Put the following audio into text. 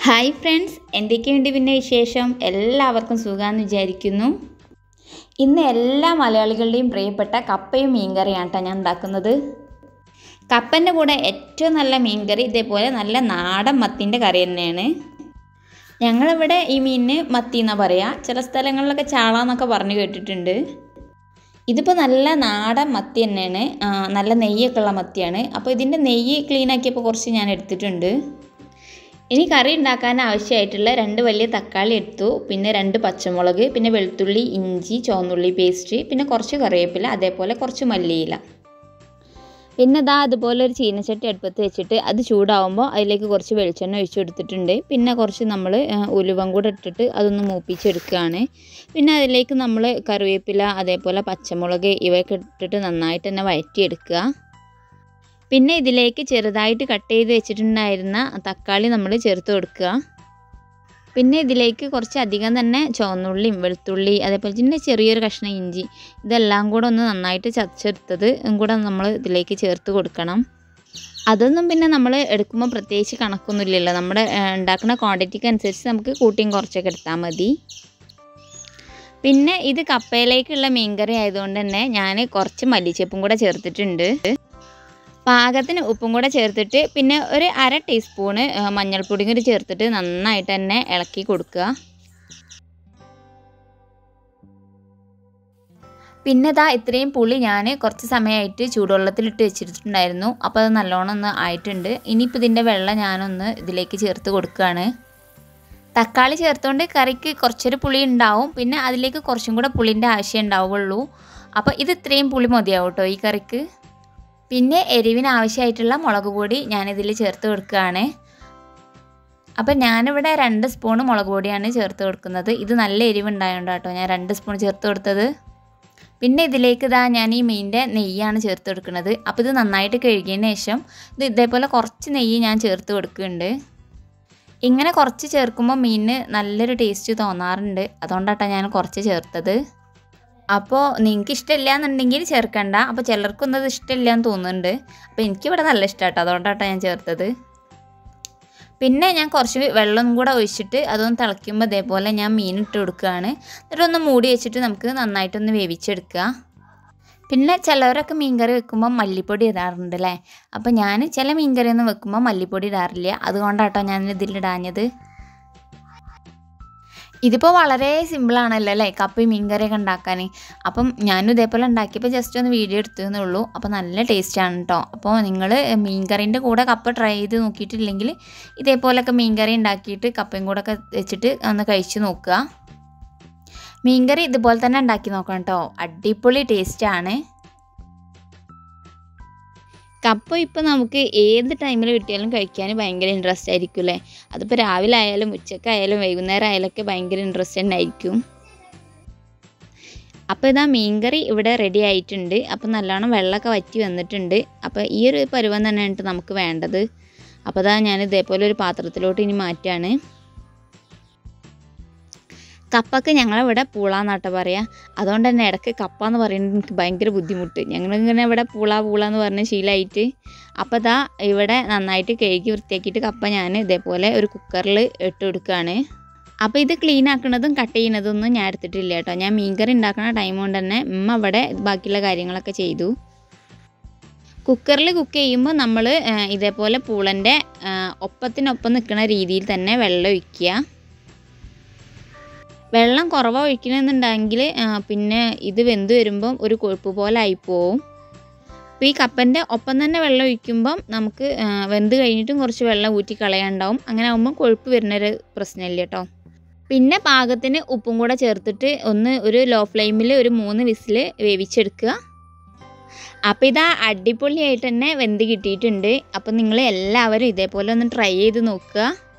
hi friends എന്തൊക്കെയുണ്ട് പിന്നെ വിശേഷം എല്ലാവർക്കും സുഖമാണെന്ന് വിചാരിക്കുന്നു ഇന്ന് എല്ലാ മലയാളികളുടെയും പ്രിയപ്പെട്ട കപ്പയും മീൻകറിയാണ് കേട്ടോ ഞാൻ ഉണ്ടാക്കുന്നത് കപ്പൻ്റെ കൂടെ ഏറ്റവും നല്ല മീൻകറി ഇതേപോലെ നല്ല നാടൻ മത്തിൻ്റെ കറി തന്നെയാണ് ഞങ്ങളിവിടെ ഈ മീനിന് മത്തി എന്നാണ് പറയുക ചില സ്ഥലങ്ങളിലൊക്കെ ചാള എന്നൊക്കെ പറഞ്ഞു കേട്ടിട്ടുണ്ട് ഇതിപ്പോൾ നല്ല നാടൻ മത്തി തന്നെയാണ് ആ, നല്ല നെയ്യൊക്കെ ഉള്ള മത്തിയാണ് അപ്പോൾ ഇതിൻ്റെ നെയ്യ് ക്ലീൻ ആക്കിയപ്പോൾ കുറച്ച് ഞാൻ എടുത്തിട്ടുണ്ട് ഇനി കറി ഉണ്ടാക്കാൻ ആവശ്യമായിട്ടുള്ള രണ്ട് വലിയ തക്കാളി എടുത്തു പിന്നെ രണ്ട് പച്ചമുളക് പിന്നെ വെളുത്തുള്ളി ഇഞ്ചി ചുവന്നുള്ളി പേസ്റ്റ് പിന്നെ കുറച്ച് കറിവേപ്പില അതേപോലെ കുറച്ച് മല്ലിയില പിന്നെ ഇതാ അതുപോലെ ഒരു ചീനച്ചട്ടി അടുപ്പത്ത് വെച്ചിട്ട് അത് ചൂടാവുമ്പോൾ അതിലേക്ക് കുറച്ച് വെളിച്ചെണ്ണ ഒഴിച്ചു കൊടുത്തിട്ടുണ്ട് പിന്നെ കുറച്ച് നമ്മൾ ഉലുവം കൂടെ ഇട്ടിട്ട് അതൊന്ന് മൂപ്പിച്ചെടുക്കുകയാണ് പിന്നെ അതിലേക്ക് നമ്മൾ കറിവേപ്പില അതേപോലെ പച്ചമുളക് ഇവയൊക്കെ ഇട്ടിട്ട് നന്നായിട്ട് തന്നെ വഴറ്റിയെടുക്കുക പിന്നെ ഇതിലേക്ക് ചെറുതായിട്ട് കട്ട് ചെയ്ത് വെച്ചിട്ടുണ്ടായിരുന്ന തക്കാളി നമ്മൾ ചേർത്ത് കൊടുക്കുക പിന്നെ ഇതിലേക്ക് കുറച്ച് അധികം തന്നെ ചുവന്നുള്ളിയും വെളുത്തുള്ളി അതേപോലെ തന്നെ ചെറിയൊരു കഷ്ണം ഇഞ്ചി ഇതെല്ലാം കൂടെ ഒന്ന് നന്നായിട്ട് ചതച്ചെടുത്തത് കൂടെ നമ്മൾ ഇതിലേക്ക് ചേർത്ത് കൊടുക്കണം അതൊന്നും പിന്നെ നമ്മൾ എടുക്കുമ്പോൾ പ്രത്യേകിച്ച് കണക്കൊന്നുമില്ലല്ലോ നമ്മുടെ ഏഹ്, ഉണ്ടാക്കുന്ന ക്വാണ്ടിറ്റിക്ക് അനുസരിച്ച് നമുക്ക് കൂട്ടിയും കുറച്ചൊക്കെ എടുത്താൽ മതി പിന്നെ ഇത് കപ്പയിലേക്കുള്ള മീൻകറി ആയതുകൊണ്ട് തന്നെ ഞാൻ കുറച്ച് മല്ലിച്ചപ്പും കൂടെ ചേർത്തിട്ടുണ്ട് പാകത്തിന് ഉപ്പും കൂടെ ചേർത്തിട്ട് പിന്നെ ഒരു അര ടീസ്പൂണ് ആ, മഞ്ഞൾപ്പൊടിയും കൂടി ചേർത്തിട്ട് നന്നായിട്ട് തന്നെ ഇളക്കി കൊടുക്കുക പിന്നെ ഇതാ ഇത്രയും പുളി ഞാൻ കുറച്ച് സമയമായിട്ട് ചൂടുവെള്ളത്തിലിട്ട് വെച്ചിട്ടുണ്ടായിരുന്നു അപ്പോൾ അത് നല്ലോണം ഒന്ന് ആയിട്ടുണ്ട് ഇനിയിപ്പോൾ ഇതിൻ്റെ വെള്ളം ഞാനൊന്ന് ഇതിലേക്ക് ചേർത്ത് കൊടുക്കുകയാണ് തക്കാളി ചേർത്തുകൊണ്ട് കറിക്ക് കുറച്ചൊരു പുളി ഉണ്ടാവും പിന്നെ അതിലേക്ക് കുറച്ചും കൂടെ പുളിൻ്റെ ആവശ്യം ഉണ്ടാവുള്ളൂ അപ്പോൾ ഇത് ഇത്രയും പുളി മതിയാവും കേട്ടോ ഈ കറിക്ക് പിന്നെ എരിവിന് ആവശ്യമായിട്ടുള്ള മുളക് പൊടി ഞാനിതിൽ ചേർത്ത് കൊടുക്കുകയാണ് അപ്പം ഞാനിവിടെ രണ്ട് സ്പൂൺ മുളക് പൊടിയാണ് ചേർത്ത് കൊടുക്കുന്നത് ഇത് നല്ല എരിവുണ്ടായോണ്ട് കേട്ടോ ഞാൻ രണ്ട് സ്പൂൺ ചേർത്ത് കൊടുത്തത് പിന്നെ ഇതിലേക്ക് ഇതാ ഞാൻ ഈ മീനിൻ്റെ നെയ്യാണ് ചേർത്ത് കൊടുക്കുന്നത് അപ്പോൾ ഇത് നന്നായിട്ട് കഴുകിയതിന് ശേഷം ഇത് ഇതേപോലെ കുറച്ച് നെയ്യ് ഞാൻ ചേർത്ത് കൊടുക്കുന്നുണ്ട് ഇങ്ങനെ കുറച്ച് ചേർക്കുമ്പോൾ മീനിന് നല്ലൊരു ടേസ്റ്റ് തോന്നാറുണ്ട് അതുകൊണ്ടാട്ടോ ഞാൻ കുറച്ച് ചേർത്തത് അപ്പോൾ നിങ്ങൾക്ക് ഇഷ്ടമില്ല എന്നുണ്ടെങ്കിൽ ചേർക്കണ്ട അപ്പോൾ ചിലർക്കൊന്നും അത് ഇഷ്ടമില്ല എന്ന് തോന്നുന്നുണ്ട് അപ്പോൾ എനിക്കിവിടെ നല്ല ഇഷ്ടമാട്ടോ അതുകൊണ്ടാട്ടോ ഞാൻ ചേർത്തത് പിന്നെ ഞാൻ കുറച്ച് വെള്ളം കൂടെ ഒഴിച്ചിട്ട് അതൊന്ന് തിളയ്ക്കുമ്പോൾ ഇതേപോലെ ഞാൻ മീൻ ഇട്ട് കൊടുക്കുകയാണ് എന്നിട്ട് ഒന്ന് മൂടി വെച്ചിട്ട് നമുക്ക് നന്നായിട്ടൊന്ന് വേവിച്ചെടുക്കുക പിന്നെ ചിലവരൊക്കെ മീൻകറി വെക്കുമ്പോൾ മല്ലിപ്പൊടി ഇടാറുണ്ട് അല്ലേ അപ്പോൾ ഞാൻ ചില മീൻകറി ഒന്നും വെക്കുമ്പോൾ മല്ലിപ്പൊടി ഇടാറില്ല അതുകൊണ്ടാട്ടോ ഞാൻ ഇതിലിടാഞ്ഞത് ഇതിപ്പോൾ വളരെ സിമ്പിളാണല്ലോ അല്ലേ കപ്പയും മീൻകറിയൊക്കെ ഉണ്ടാക്കാൻ അപ്പം ഞാനും ഇതേപോലെ ഉണ്ടാക്കിയപ്പോൾ ജസ്റ്റ് ഒന്ന് വീഡിയോ എടുത്തതേ ഉള്ളൂ അപ്പോൾ നല്ല ടേസ്റ്റാണ് കേട്ടോ അപ്പോൾ നിങ്ങൾ മീൻകറീൻ്റെ കൂടെ കപ്പ ട്രൈ ചെയ്ത് നോക്കിയിട്ടില്ലെങ്കിൽ ഇതേപോലൊക്കെ മീൻകറി ഉണ്ടാക്കിയിട്ട് കപ്പയും കൂടെ ഒക്കെ വെച്ചിട്ട് ഒന്ന് കഴിച്ച് നോക്കുക മീൻകറി ഇതുപോലെ തന്നെ ഉണ്ടാക്കി നോക്കണം കേട്ടോ അടിപൊളി ടേസ്റ്റാണ് കപ്പ ഇപ്പോൾ നമുക്ക് ഏത് ടൈമിൽ കിട്ടിയാലും കഴിക്കാൻ ഭയങ്കര ഇൻട്രസ്റ്റ് ആയിരിക്കും അല്ലേ അതിപ്പോൾ രാവിലെ ആയാലും ഉച്ചക്കായാലും വൈകുന്നേരം ആയാലൊക്കെ ഭയങ്കര ഇൻട്രസ്റ്റ് തന്നെ ആയിരിക്കും അപ്പോൾ ഇതാ മീൻകറി ഇവിടെ റെഡി ആയിട്ടുണ്ട് അപ്പോൾ നല്ലോണം വെള്ളമൊക്കെ വറ്റി വന്നിട്ടുണ്ട് അപ്പോൾ ഈ ഒരു പരുവം തന്നെയാണ് നമുക്ക് വേണ്ടത് അപ്പോൾ ഇതാ ഞാൻ ഇതേപോലെ ഒരു പാത്രത്തിലോട്ട് ഇനി മാറ്റുകയാണ് കപ്പക്ക് ഞങ്ങളിവിടെ പൂളാന്നാട്ടോ പറയുക അതുകൊണ്ട് തന്നെ ഇടയ്ക്ക് കപ്പ എന്ന് പറയുന്നത് എനിക്ക് ഭയങ്കര ബുദ്ധിമുട്ട് ഞങ്ങളിങ്ങനെ ഇവിടെ പൂള പൂള എന്ന് പറഞ്ഞ് ശീലമായിട്ട് അപ്പോൾ ഇതാ ഇവിടെ നന്നായിട്ട് കഴുകി വൃത്തിയാക്കിയിട്ട് കപ്പ ഞാൻ ഇതേപോലെ ഒരു കുക്കറിൽ ഇട്ട് കൊടുക്കുകയാണ് അപ്പോൾ ഇത് ക്ലീൻ ആക്കുന്നതും കട്ട് ചെയ്യുന്നതൊന്നും ഞാൻ എടുത്തിട്ടില്ല കേട്ടോ ഞാൻ മീൻകറി ഉണ്ടാക്കുന്ന ടൈം കൊണ്ട് തന്നെ ഉമ്മ അവിടെ ബാക്കിയുള്ള കാര്യങ്ങളൊക്കെ ചെയ്തു കുക്കറിൽ കുക്ക് ചെയ്യുമ്പോൾ നമ്മൾ ഇതേപോലെ പൂളൻ്റെ ഒപ്പത്തിനൊപ്പം നിൽക്കുന്ന രീതിയിൽ തന്നെ വെള്ളം ഒഴിക്കുക വെള്ളം കുറവാ ഒഴിക്കണമെന്നുണ്ടെങ്കിൽ പിന്നെ ഇത് വെന്ത് വരുമ്പം ഒരു കൊഴുപ്പ് പോലെ ആയിപ്പോവും അപ്പോൾ ഈ കപ്പൻ്റെ ഒപ്പം തന്നെ വെള്ളം ഒഴിക്കുമ്പം നമുക്ക് ആ, വെന്ത് കഴിഞ്ഞിട്ടും കുറച്ച് വെള്ളം ഊറ്റി കളയാണ്ടാവും അങ്ങനെ ആകുമ്പം കൊഴുപ്പ് വരുന്നൊരു പ്രശ്നമില്ല കേട്ടോ പിന്നെ പാകത്തിന് ഉപ്പും കൂടെ ചേർത്തിട്ട് ഒന്ന് ഒരു ലോ ഫ്ലെയിമിൽ ഒരു മൂന്ന് വിസിൽ വേവിച്ചെടുക്കുക അപ്പോൾ ഇതാ അടിപൊളിയായിട്ട് തന്നെ വെന്ത് കിട്ടിയിട്ടുണ്ട് അപ്പം നിങ്ങൾ എല്ലാവരും ഇതേപോലെ ഒന്ന് ട്രൈ ചെയ്ത് നോക്കുക